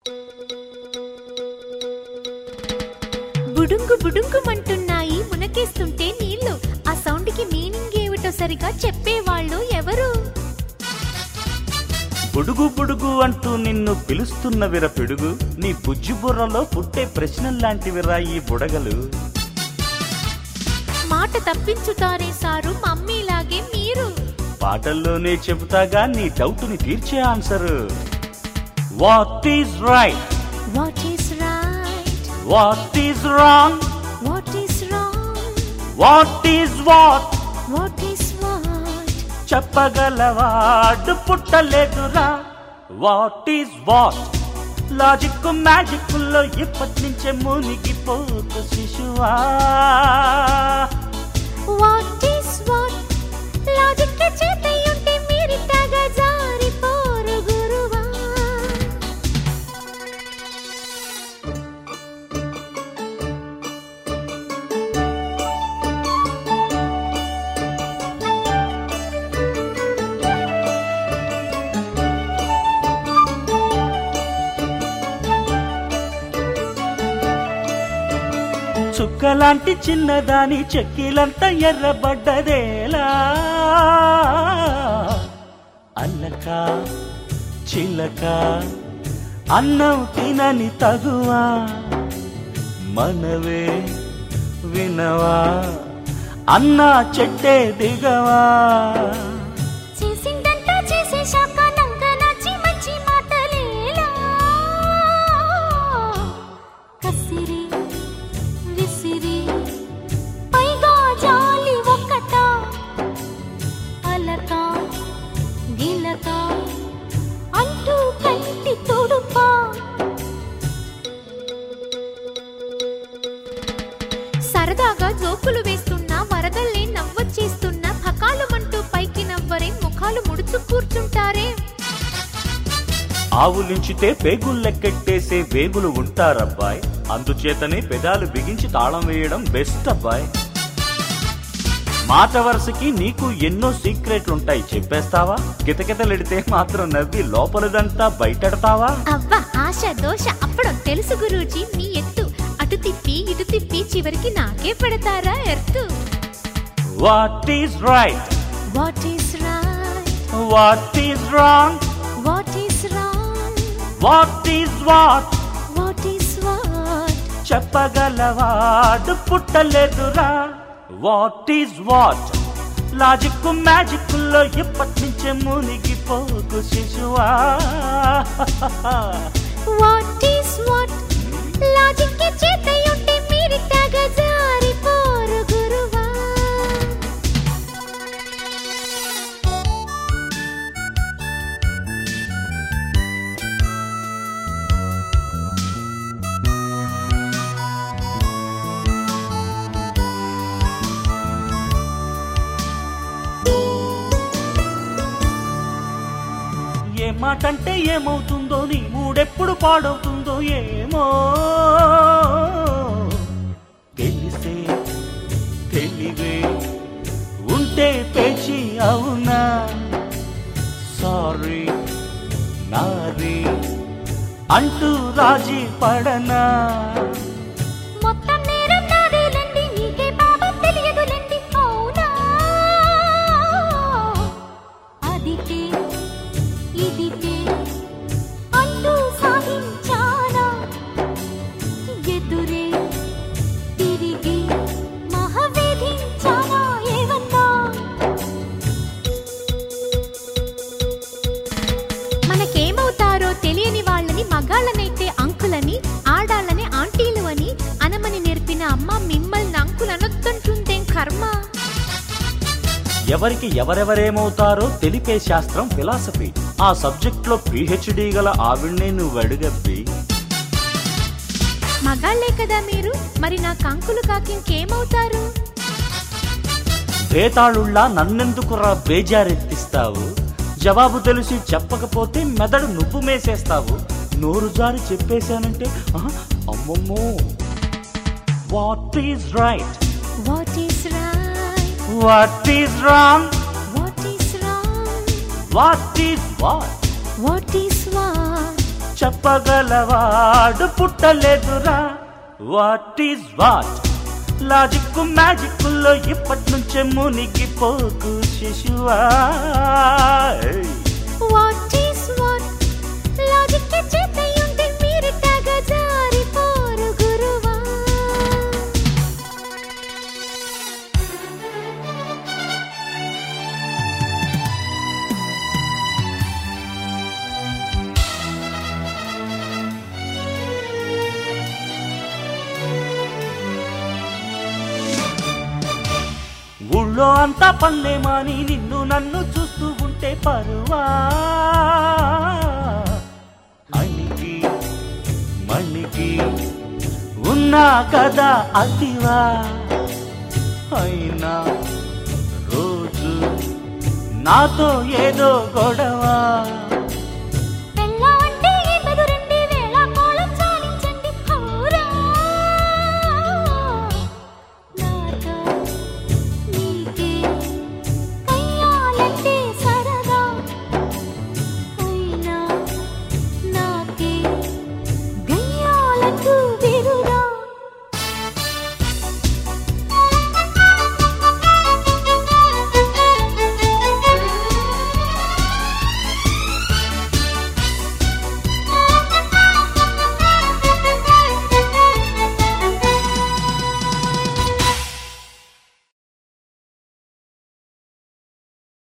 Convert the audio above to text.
బుడుంగు బుడుంగుమంటున్నాయి మునకేస్తుంటే నీళ్లు ఆ సౌండ్ కి మీనింగ్ ఏమిటో సరిగా చెప్పేవాళ్ళు ఎవరు బుడుగు బుడుగు అంటూ నిన్ను పిలుస్తున్న విర పిడుగు నీ బుజ్జి బుర్రలో పుట్టే ప్రశ్నల్లాంటివిరా ఈ బుడగలు మాట తప్పించుతారే సారు మమ్మీలాగే మీరు పాటల్లోనే చెబుతాగా నీ డౌట్ని తీర్చే answer what is right what is right what is wrong what is wrong what is what what is what చెప్పగలవాడు పుట్టలేదురా what is what logic magic లో ఇప్పటి నుంచే మునిగిపోతు శిశువా వాట్ ఈస్ వాట్ లాజిక్ చేతయుంటే మీరిట్టగా జారిపోరు గురువా చుక్కలాంటి చిన్నదాని చెక్కిలంతా ఎర్రబడ్డదేలా అల్లక చిలక అన్నం తినని తగువా మనవే వినవా అన్నా చెట్టే దిగవా చేసిందంతా చేసేశాక నంక నచ్చి మంచి మాటలేలా కసిరి విసిరి పైగా జాలి ఒక్కట అలక గిలక అంటూ కంటి తుడుపా సరదాగా జోకులు వేస్తున్నా వరదల్లే నవ్వొచ్చేస్తున్నా పకాలుమంటూ పైకి నవ్వరే ముఖాలు ముడుచు కూర్చుంటారే ఆవులించితే పేగులు లెక్కెట్టేసే వేగులు ఉంటారబ్బాయ్ అందుచేతనే పెదాలు బిగించి తాళం వేయడం బెస్ట్ అబ్బాయ్ మాట వరుసకి నీకు ఎన్నో సీక్రెట్లుంటాయి చెప్పేస్తావా కితకితలెడితే మాత్రం నవ్వి లోపలదంతా బయటెడతావా అవ్వ ఆశ దోష అప్పడం తెలుసు గురూజీ మీ ఎత్తు అటు తిప్పి ఇటు తిప్పి చివరికి నాకే పెడతారా earth what is right what is right what is wrong what is wrong what is what what is what చెప్పగలవాడు పుట్టలేదురా what is what logic magic లో ఇప్పటి నుంచే మునిగిపోకు శిశువా వాట్ ఈస్ వాట్ లాజిక్ చేతయుంటే మీరు తెగ జారిపోరు గురువా ఏ మాటంటే ఏమవుతుందో నీ మూడెప్పుడు పాడవుతుందో ఏమో తెలిసే తెలివే ఉంటే పేచి అవునా సారీ నారీ అంటూ రాజీ పడనా మొత్తం నేరం నాదేలండి నీకే పాపం తెలియదులండి అవునా అదితే ఇదితే అంటూ సాగించానా ఎదురే తిరిగి మహవేధించానా ఏమన్నా మనకేమవుతారో తెలియని వాళ్ళని మగాళ్ళనైతే అంకులని ఆడాళ్ళని ఆంటీలు అని అనమని నేర్పిన అమ్మ మిమ్మల్ని అంకులనొద్దంటుందేం కర్మ ఎవరికి ఎవరెవరేమవుతారో తెలిపే శాస్త్రం ఫిలాసఫీ ఆ సబ్జెక్ట్ లో పిహెచ్డి గల ఆవిడ్నే నువ్వు అడుగబ్బి మగాళ్ళే కదా మీరు మరి నా కంకులు కాకింకేమవుతారు బేతాళుళ్ళ నన్నెందుకురా బేజారెత్తిస్తావు జవాబు తెలిసి చెప్పకపోతే మెదడు నువ్వు మేసేస్తావు నోరు జారి చెప్పేశానంటే ఆహా, అమ్మమ్మో what is right what is right what is wrong what is wrong what is what what is what చెప్పగలవాడు పుట్టలేదురా what is what logic magic లో ఇప్పటి నుంచే మునిగిపోకు శిశువా ఏయ్. వాట్ ఈస్ వాట్ లాజిక్ చేతయుంటే మీరిట్టగా జారిపోరు గురువా ఊళ్ళో అంతా పల్లెమాని నిన్ను నన్ను చూస్తూ ఉంటే పరువా అణిగి మణిగి ఉన్నా కదా అతివా అయినా రోజు నాతో ఏదో గొడవ